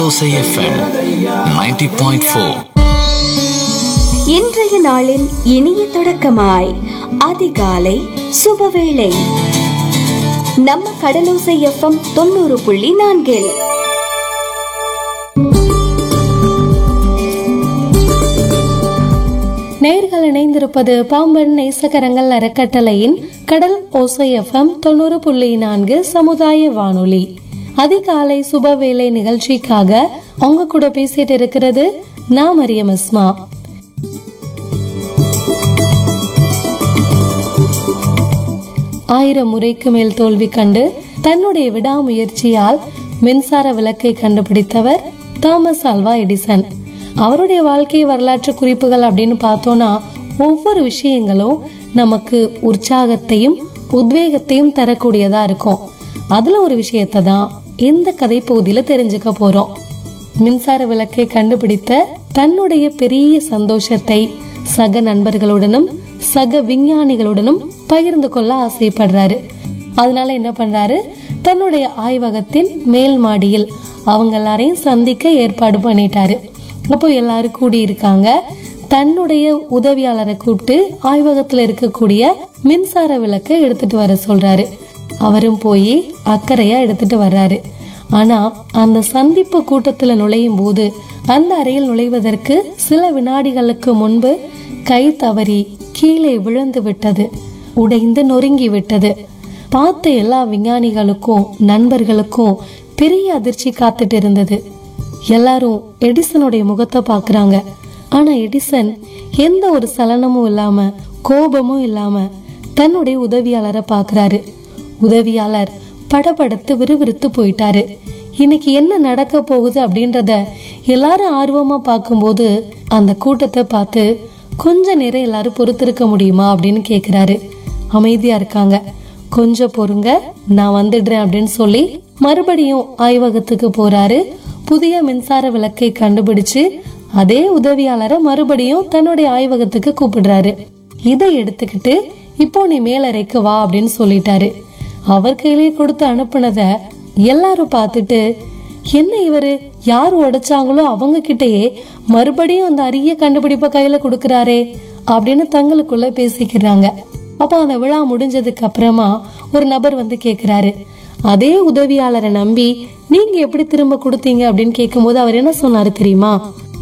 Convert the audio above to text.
கடலோசை FM 90.4 point four இன்றைய நாளின் இனிய தொடக்கமாய் அதிகாலை சுபவேளை நம்ம கடலோசை எஃப்எம் தொண்ணூறு புள்ளி நான்கில் நேர்கள் இணைந்திருப்பது பாம்பன் நேசகரங்கள் அறக்கட்டளையின் கடல் ஓசை எஃப்எம் தொண்ணூறு புள்ளி நான்கு சமுதாய வானொலி அதிகாலை சுபவேளை நிகழ்ச்சிக்காக உங்க கூட பேசிட்டு இருக்கிறது நான் மரியம் அஸ்மா ஆயிரம் முறைக்கு மேல் தோல்வி கண்டு தன்னுடைய விடாமுயற்சியால் மின்சார விளக்கை கண்டுபிடித்தவர் தாமஸ் ஆல்வா எடிசன் அவருடைய வாழ்க்கை வரலாற்று குறிப்புகள் அப்படின்னு பார்த்தோம்னா ஒவ்வொரு விஷயங்களும் நமக்கு உற்சாகத்தையும் உத்வேகத்தையும் தரக்கூடியதா இருக்கும் அதுல ஒரு விஷயத்தை தான் இந்த கதை பகுதியில தெரிஞ்சுக்க போறோம் மின்சார விளக்கை கண்டுபிடித்த தன்னுடைய பெரிய சந்தோஷத்தை சக நண்பர்களுடனும் சக விஞ்ஞானிகளுடனும் பகிர்ந்து கொள்ள ஆசைப்படுறாரு அதனால என்ன பண்றாரு தன்னுடைய ஆய்வகத்தின் மேல் மாடியில் அவங்க எல்லாரையும் சந்திக்க ஏற்பாடு பண்ணிட்டாரு அப்போ எல்லாரும் கூடி இருக்காங்க தன்னுடைய உதவியாளரை கூப்பிட்டு ஆய்வகத்துல இருக்கக்கூடிய மின்சார விளக்கை எடுத்துட்டு வர சொல்றாரு அவரும் போய் அக்கறையா எடுத்துட்டு வர்றாரு ஆனா அந்த சந்திப்பு கூட்டத்துல நுழையும் போது அந்த அறையில் நுழைவதற்கு சில வினாடிகளுக்கு முன்பு கை தவறி கீழே விழுந்து விட்டது உடைந்து நொறுங்கி விட்டது பார்த்த எல்லா விஞ்ஞானிகளுக்கும் நண்பர்களுக்கும் பெரிய அதிர்ச்சி காத்துட்டு இருந்தது எல்லாரும் எடிசனுடைய முகத்தை பாக்குறாங்க ஆனா எடிசன் எந்த ஒரு சலனமும் இல்லாம கோபமும் இல்லாம தன்னுடைய உதவியாளரை பாக்குறாரு உதவியாளர் படபடத்து விறுவிறுத்து போயிட்டாரு இன்னைக்கு என்ன நடக்க போகுது அப்படின்றத எல்லாரும் ஆர்வமா பார்க்கும்போது அந்த கூட்டத்தை பார்த்து கொஞ்ச நேரம் எல்லாரும் பொறுத்திருக்க முடியுமா அப்படின்னு கேக்குறாரு அமைதியா இருக்காங்க கொஞ்சம் பொறுங்க நான் வந்துடுறேன் அப்படின்னு சொல்லி மறுபடியும் ஆய்வகத்துக்கு போறாரு புதிய மின்சார விளக்கை கண்டுபிடிச்சு அதே உதவியாளரை மறுபடியும் தன்னுடைய ஆய்வகத்துக்கு கூப்பிடுறாரு இதை எடுத்துக்கிட்டு இப்போ நீ மேலறைக்கு வா அப்படின்னு சொல்லிட்டாரு அவர் கையிலேயே கொடுத்து அனுப்புனத எல்லாரும் பார்த்துட்டு என்ன இவரு யார் உடைச்சாங்களோ அவங்க கிட்டயே மறுபடியும் அந்த அரிய கண்டுபிடிப்ப கையில கொடுக்கறாரே அப்படின்னு தங்களுக்குள்ள பேசிக்கிறாங்க அப்போ அந்த விழா முடிஞ்சதுக்கு அப்புறமா ஒரு நபர் வந்து கேக்குறாரு அதே உதவியாளரை நம்பி நீங்க எப்படி திரும்ப கொடுத்தீங்க அப்படின்னு கேட்கும்போது அவர் என்ன சொன்னாரு தெரியுமா